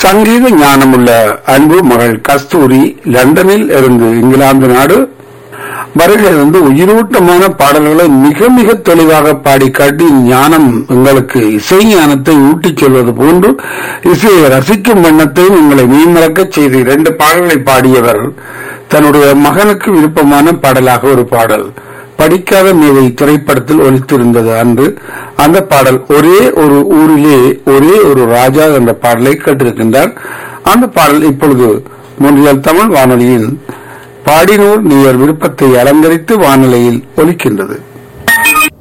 சங்கீத ஞானமுள்ள அன்பு மகள் கஸ்தூரி லண்டனில் இருந்து இங்கிலாந்து நாடு வருகை வந்து உயிரூட்டமான பாடல்களை மிக மிக தெளிவாக பாடி காட்டி ஞானம் உங்களுக்கு இசை ஞானத்தை ஊட்டிச் சொல்வது போன்று இசையை ரசிக்கும் வண்ணத்தையும் உங்களை மீன்மறக்கச் செய்து இரண்டு பாடல்களை பாடியவர் தன்னுடைய மகனுக்கு விருப்பமான பாடலாக ஒரு பாடல் படிக்காத மேதை திரைப்படத்தில் ஒலித்திருந்தது அன்று அந்த பாடல் ஒரே ஒரு ஊரிலே ஒரே ஒரு ராஜா என்ற பாடலை கேட்டிருக்கின்றார் அந்த பாடல் இப்பொழுது முன்றியல் தமிழ் வானொலியில் பாடினோர் நீர் விருப்பத்தை அலங்கரித்து வானிலையில் ஒலிக்கின்றது